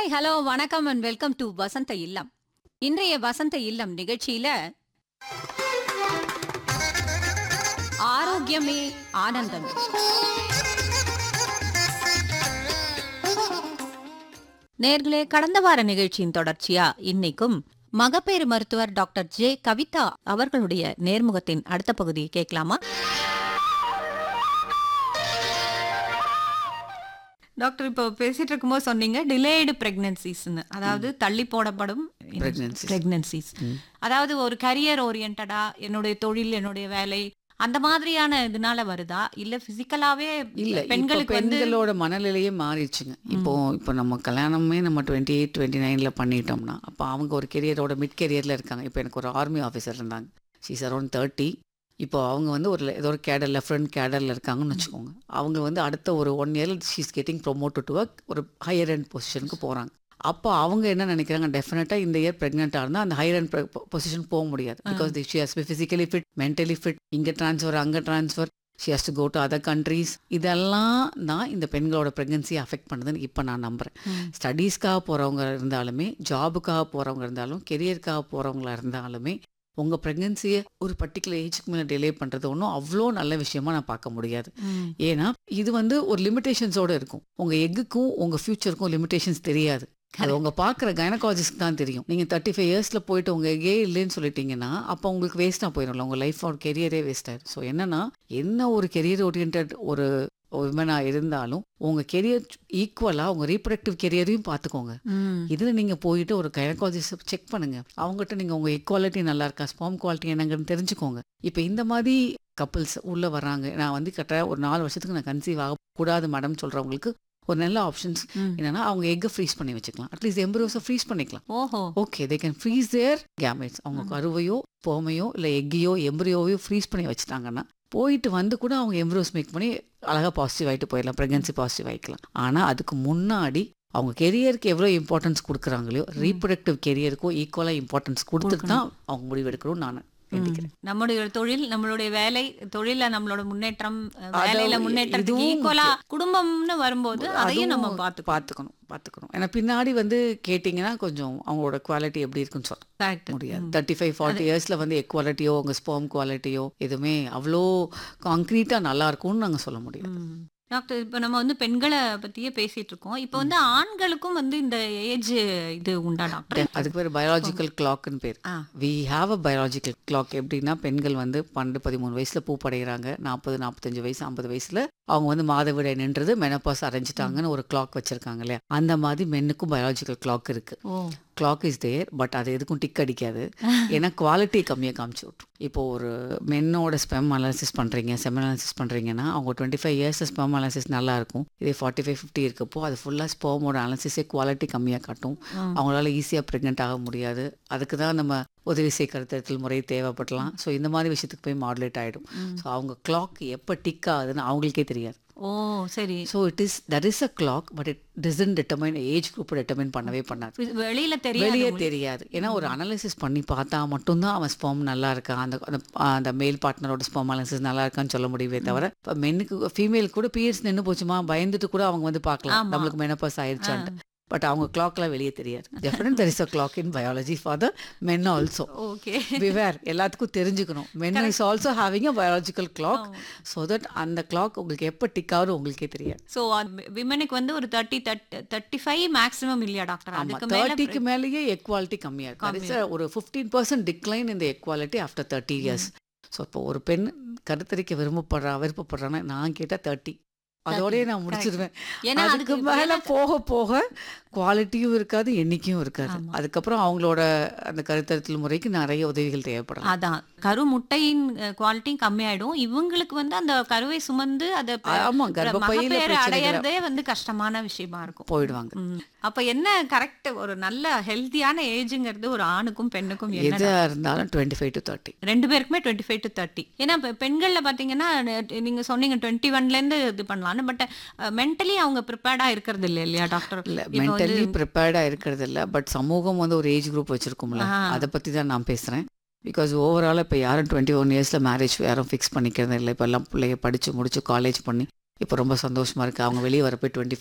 Hi hello வணக்கம் and welcome to Vasantha Illam இன்றைய வசந்த இல்லம் நிகழ்ச்சியில ஆரோக்கியமே ஆனந்தம் நேர்களே கடந்த வார நிகழ்ச்சியின் தொடர்ச்சியா இன்னைக்கும் மகப்பேறு மருத்துவர் டாக்டர் ஜே கவிதா அவர்களுடைய நேர்முகத்தின் அடுத்த பகுதியை கேட்கலாமா டாக்டர் இப்போ பேசிட்டு இருக்கும்போது சொன்னீங்க டிலேடு பிரெக்னன்சிஸ்னு அதாவது தள்ளி போடப்படும் Pregnancies. பிரெக்னன்சிஸ் அதாவது ஒரு கரியர் ஓரியன்டா என்னுடைய தொழில் என்னுடைய வேலை அந்த மாதிரியான இதனால வருதா இல்ல பிசிக்கலாவே இல்ல இப்போ பெண்களுக்கு வந்து பெண்களோட மனநிலையே மாறிடுச்சுங்க இப்போ இப்போ நம்ம கல்யாணமே நம்ம டுவெண்ட்டி எயிட் டுவெண்ட்டி நைன்ல பண்ணிட்டோம்னா அப்போ அவங்க ஒரு கெரியரோட மிட் கெரியர்ல இருக்காங்க இப்போ எனக்கு ஒரு ஆர்மி ஆஃபீஸர் இருந்தாங்க ஷீஸ் அரௌண்ட் தேர்ட்டி இப்போ அவங்க வந்து ஒரு ஏதோ ஒரு கேடரில் ஃப்ரண்ட் கேடரில் இருக்காங்கன்னு வச்சுக்கோங்க அவங்க வந்து அடுத்த ஒரு one year she's getting promoted to ஒரு ஹையர் அண்ட் பொசிஷனுக்கு போகிறாங்க அப்போ அவங்க என்ன நினைக்கிறாங்க டெஃபினட்டாக இந்த இயர் ப்ரெக்னெண்ட்டாக இருந்தால் அந்த ஹையர் அண்ட் பொசிஷன் போக முடியாது because the she has be physically fit mentally fit இங்கே ட்ரான்ஸ்ஃபர் அங்கே transfer she has to go to other countries இதெல்லாம் தான் இந்த பெண்களோட ப்ரெக்னன்சியை அஃபெக்ட் பண்ணுதுன்னு இப்போ நான் நம்புகிறேன் ஸ்டடீஸ்க்காக போகிறவங்க இருந்தாலுமே ஜாபுக்காக போகிறவங்க இருந்தாலும் கெரியருக்காக போகிறவங்களா இருந்தாலுமே உங்கள் ப்ரெக்னன்சியை ஒரு பர்டிகுலர் ஏஜுக்கு மேலே டிலே பண்ணுறது ஒன்றும் அவ்வளோ நல்ல விஷயமா நான் பார்க்க முடியாது ம், ஏன்னா இது வந்து ஒரு லிமிடேஷன்ஸோட இருக்கும் உங்கள் எக்குக்கும் உங்கள் ஃப்யூச்சருக்கும் லிமிடேஷன்ஸ் தெரியாது அது உங்க பார்க்குற கைனகாலஜிஸ்க்கு தான் தெரியும் நீங்கள் தேர்ட்டி ஃபைவ் இயர்ஸில் போயிட்டு உங்கள் எகே இல்லைன்னு சொல்லிட்டீங்கன்னா அப்போ உங்களுக்கு வேஸ்ட்டாக போயிடும்ல உங்கள் லைஃப் ஒரு கெரியரே வேஸ்ட் ஆயிடும் ஸோ என்னன்னா என்ன ஒரு கெரியர் ஓரியன்ட் ஒரு விமனாக இருந்தாலும் உங்கள் கெரியர் ஈக்குவலாக உங்கள் ரீப்ரடக்டிவ் கெரியரையும் பார்த்துக்கோங்க ம், இதில் நீங்கள் போயிட்டு ஒரு கைனகாலஜிஸ்ட் செக் பண்ணுங்க அவங்ககிட்ட நீங்கள் உங்கள் எக்வாலிட்டி நல்லா இருக்கா ஸ்பாம் குவாலிட்டி என்னங்கன்னு தெரிஞ்சுக்கோங்க இப்போ இந்த மாதிரி கப்புள்ஸ் உள்ளே வர்றாங்க நான் வந்து கரெக்டாக ஒரு நாலு வருஷத்துக்கு நான் கன்சீவ் ஆகக்கூடாது மேடம் சொல்கிறவங்களுக்கு ஒரு நல்ல ஆப்ஷன்ஸ் ம். என்னன்னா அவங்க எக்கை ஃப்ரீஸ் பண்ணி வச்சுக்கலாம் அட்லீஸ்ட் எம்பரோஸை ஃப்ரீஸ் பண்ணிக்கலாம் ஓஹோ okay they can freeze their gametes அவங்க கருவையோ போமையோ இல்லை எக்கையோ எம்பரியோவையோ ஃப்ரீஸ் பண்ணி வச்சுட்டாங்கன்னா போயிட்டு வந்து கூட அவங்க எம்ப்ரோஸ் மேக் பண்ணி அழகாக பாசிட்டிவ் ஆகிட்டு போயிடலாம் ப்ரெக்னன்சி பாசிட்டிவ் ஆகிக்கலாம் ஆனால் அதுக்கு முன்னாடி அவங்க கெரியருக்கு எவ்வளோ இம்பார்ட்டன்ஸ் கொடுக்குறாங்களோ ரீப்ரொடக்டிவ் கெரியருக்கும் ஈக்குவலாக இம்பார்ட்டன்ஸ் கொடுத்துட்டு தான் அவங்க முடிவெடுக்கணும்னு நான் வேண்டிக்கிறேன் நம்முடைய தொழில் நம்மளுடைய வேலை தொழில நம்மளோட முன்னேற்றம் அஹ், அத வேலையில முன்னேற்றத்துக்கு இதுவும் ஈக்குவலா குடும்பம்னு வரும்போது அதையும் நம்ம அதுவும் பார்த்துக்கணும் பார்த்துக்கணும் பார்த்துக்கணும் ஏன்னா பின்னாடி வந்து கேட்டிங்கன்னா கொஞ்சம் அவங்களோட குவாலிட்டி எப்படி இருக்குன்னு சொல்ல Correct. முடியாது தேர்ட்டி ஃபைவ் ஃபார்ட்டி இயர்ஸில் வந்து எக் குவாலிட்டியோ உங்கள் ஸ்போம் குவாலிட்டியோ எதுவுமே அவ்வளோ காங்க்ரீட்டாக நல்லா இருக்கும்னு நாங்கள் சொல்ல முடியும் ம். டாக்டர் இப்போ நம்ம வந்து பெண்களை பத்தியே பேசிட்டு இருக்கோம் இப்போ வந்து ஆண்களுக்கும் வந்து இந்த ஏஜ் இது உண்டா டாக்டர் அதுக்கு பேர் பயாலஜிக்கல் கிளாக்னு பேர் ah. We have a biological clock எப்படின்னா பெண்கள் வந்து பன்னெண்டு பதிமூணு வயசுல பூப்படைகிறாங்க நாற்பது நாற்பத்தஞ்சு வயசு ஐம்பது வயசுல அவங்க வந்து மாதவிடை நின்றது மெனப்பாஸ் அரைஞ்சிட்டாங்கன்னு ஒரு கிளாக் வச்சிருக்காங்க இல்லையா அந்த மாதிரி மென்னுக்கும் பயாலஜிக்கல் கிளாக் இருக்கு oh clock is there but அது எதுக்கும் டிக் அடிக்காது ஏன்னா குவாலிட்டி கம்மியாக காமிச்சு விட்ரும் இப்போ ஒரு மென்னோட ஸ்பெம் அனாலிசிஸ் பண்ணுறீங்க செம் அனாலிசிஸ் பண்ணுறீங்கன்னா அவங்க twenty five years sperm analysis நல்லா இருக்கும் இதே ஃபார்ட்டி ஃபைவ் ஃபிஃப்டி இருக்கப்போ அது ஃபுல்லாக ஸ்பெமோட அனாலிசிஸே குவாலிட்டி கம்மியாக காட்டும் ம். அவங்களால ஈஸியாக ப்ரெக்னென்ட் ஆக முடியாது அதுக்கு தான் நம்ம உதவி செய்கருத்தல் முறை தேவைப்படலாம் ஸோ இந்த மாதிரி விஷயத்துக்கு போய் மாடுலேட் ஆகிடும் ஸோ அவங்க கிளாக் எப்போ டிக் ஆகுதுன்னு அவங்களுக்கே தெரியாது ஓ சரி so it is that is a clock but it doesn't determine age group determine பண்ணவே பண்ணாது இது வெளியில தெரியாது வெளியே உங்களுக்கு. தெரியாது ஏன்னா ஒரு அனாலிசிஸ் பண்ணி பார்த்தா மட்டும்தான் அவன் ஸ்பெர்ம் நல்லா இருக்கா அந்த அந்த அந்த மேல் பார்ட்னரோட ஸ்பெர்ம் அனாலிசிஸ் நல்லா இருக்கான்னு சொல்ல முடியவே தவிர இப்போ மென்னுக்கு ஃபீமேல் கூட பீரியட்ஸ் நின்று போச்சுமா பயந்துட்டு கூட அவங்க வந்து பார்க்கலாம் ஆமா. நம்மளுக்கு மெனப்பாஸ் ஆயிடுச்சான்ட்டு பட் அவங்க கிளாக்லாம் வெளியே தெரியாது definite there is a clock in biology for the men also okay beware எல்லாத்துக்கும் தெரிஞ்சுக்கணும் men is also having a biological clock so that அந்த கிளாக் உங்களுக்கு எப்போ டிக் ஆகுது உங்களுக்கே தெரியாது ஸோ விமனுக்கு வந்து ஒரு தேர்ட்டி தேர்ட்டி ஃபைவ் மேக்ஸிமம் இல்லையா டாக்டர் ஆமா அதுக்கு மேல தேர்ட்டிக்கு மேலேயே எக்வாலிட்டி கம்மியா இருக்கு அது is a- ஒரு ஃபிஃப்டீன் பர்சன்ட் டிக்ளைன் இந்த equality after thirty years so இப்போ ஒரு பெண் கருத்தரிக்க விரும்பப்படுறா விருப்பப்படுறான்னா நான் கேட்டால் தேர்ட்டி அதோடய நான் முடிச்சிருவேன் ஏன்னா அதுக்கு அதுக்கு மேல போக போக குவாலிட்டியும் இருக்காது எண்ணிக்கையும் இருக்காது அதுக்கப்புறம் அவங்களோட அந்த கருத்தரித்தல் முறைக்கு நிறைய உதவிகள் தேவைப்படலாம் அதான் கரு முட்டையின் குவாலிட்டியும் கம்மியாயிடும் இவங்களுக்கு வந்து அந்த கருவை சுமந்து அதை ப- ஆமா கர்ப்பப்பையில மகப்பேறு பிரச்சனைகளை அடையறதே வந்து கஷ்டமான விஷயமா இருக்கும் போயிடுவாங்க ம். அப்ப என்ன கரெக்ட் ஒரு நல்ல ஹெல்த்தியான ஏஜுங்கிறது ஒரு ஆணுக்கும் பெண்ணுக்கும் என்ன எதா இருந்தாலும் டுவெண்ட்டி ஃபைவ் டு தேர்ட்டி ரெண்டு பேருக்குமே டுவெண்ட்டி ஃபைவ் டு தேர்ட்டி ஏன்னா இப்ப பெண்கள்ல பாத்தீங்கன்னா நெ- நீங்க சொன்னீங்க டுவெண்ட்டி ஒன்ல இருந்து இது பண்ணலாம்னு பட் மென்டலி அவங்க ப்ரிப்பேர்டா இருக்கிறது இல்லை இல்லையா டாக்டர் இல்ல இப்ப வந்து- மென்டலி ப்ரிப்பேர்டா இருக்கிறது இல்ல பட் சமூகம் வந்து ஒரு ஏஜ் குரூப் வச்சிருக்கும்ல ஆ. அதை பத்தி தான் நான் பேசுறேன் பிகாஸ் ஓவரால் இப்போ யாரும் டுவெண்ட்டி ஒன் இயர்ஸில் மேரேஜ் யாரும் ஃபிக்ஸ் பண்ணிக்கிறது இல்லை இப்போ எல்லாம் பிள்ளைய படித்து முடிச்சு காலேஜ் பண்ணி இப்போ ரொம்ப சந்தோஷமா இருக்கு அவங்க வெளியே வரப்போ டுவெண்ட்டி